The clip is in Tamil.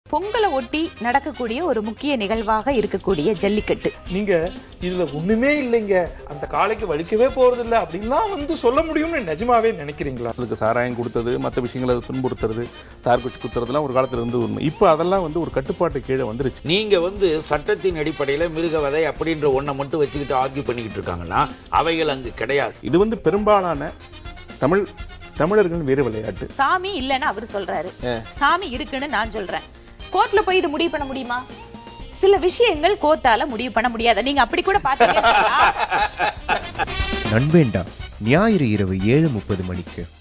பொங்கலை ஒட்டி நடக்கக்கூடிய ஒரு முக்கிய நிகழ்வாக இருக்கக்கூடிய ஜல்லிக்கட்டு நீங்க இதுல ஒண்ணுமே இல்லைங்க அந்த காளைக்கு வலிக்கவே போறது இல்ல அப்படின்லாம் வந்து சொல்ல முடியும்னு நிஜமாவே நினைக்கிறீங்களா அதுக்கு சாராயம் கொடுத்தது மற்ற விஷயங்களை துன்புறுத்துறது தார்குச்சி குத்துறதுலாம் ஒரு காலத்துல இருந்து உண்மை இப்போ அதெல்லாம் வந்து ஒரு கட்டுப்பாட்டு கீழே வந்துருச்சு நீங்க வந்து சட்டத்தின் அடிப்படையில் மிருகவதை அப்படின்ற ஒன்றை மட்டும் வச்சுக்கிட்டு ஆர்கியூ பண்ணிக்கிட்டு இருக்காங்கன்னா அவைகள் அங்கு கிடையாது இது வந்து பெரும்பாலான தமிழ் தமிழர்களின் வீர விளையாட்டு சாமி இல்லைன்னு அவர் சொல்றாரு சாமி இருக்குன்னு நான் சொல்றேன் கோர்ட்ல போய் இது முடிவு பண்ண முடியுமா சில விஷயங்கள் கோர்ட்டால முடிவு பண்ண முடியாது நீங்க அப்படி கூட பாத்தீங்கன்னா நண்பேண்டா ஞாயிறு இரவு ஏழு முப்பது மணிக்கு